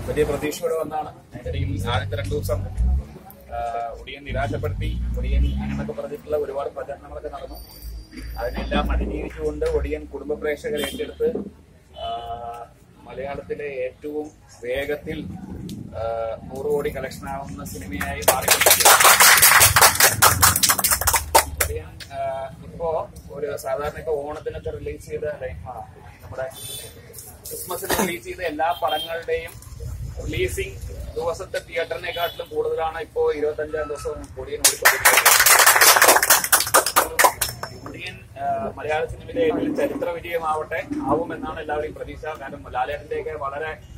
വലിയ പ്രതീക്ഷയോടെ വന്നാണ് അതിന്റെ ഇടയിൽ ആദ്യത്തെ രണ്ടു ദിവസം ആ, ഒടിയൻ നിരാശപ്പെടുത്തി ഒടിയൻ അങ്ങനെയൊക്കെ പറഞ്ഞിട്ടുള്ള ഒരുപാട് പ്രചരണങ്ങളൊക്കെ നടന്നു അതിനെല്ലാം അതിജീവിച്ചുകൊണ്ട് ഒടിയൻ കുടുംബ പ്രേക്ഷകരെ ഏറ്റെടുത്ത് ആ, മലയാളത്തിലെ ഏറ്റവും വേഗത്തിൽ ആ, നൂറ് കോടി കളക്ഷൻ ആവുന്ന സിനിമയായി മാറിക്കൊണ്ടിരിക്കുകയാണ് ഒടിയൻ ആ, ഇപ്പോ ഒരു സാധാരണ ഇപ്പൊ ഓണത്തിനൊക്കെ റിലീസ് ചെയ്ത അല്ലെ, ആ, നമ്മുടെ ക്രിസ്മസിന് റിലീസ് ചെയ്ത എല്ലാ പടങ്ങളുടെയും റിലീസിംഗ് ദിവസത്തെ തിയേറ്ററിനെക്കാട്ടിലും കൂടുതലാണ് ഇപ്പോ ഇരുപത്തി അഞ്ചാം ദിവസം കൊടിയൻ ഓടിക്കൊണ്ടിരിക്കുന്നത് കൊടിയൻ ആ, മലയാള സിനിമയിലെ ഏറ്റവും ചരിത്ര വിജയമാവട്ടെ ആവുമെന്നാണ് എല്ലാവരുടെയും പ്രതീക്ഷ കാരണം ലാലേട്ടന്റെയൊക്കെ വളരെ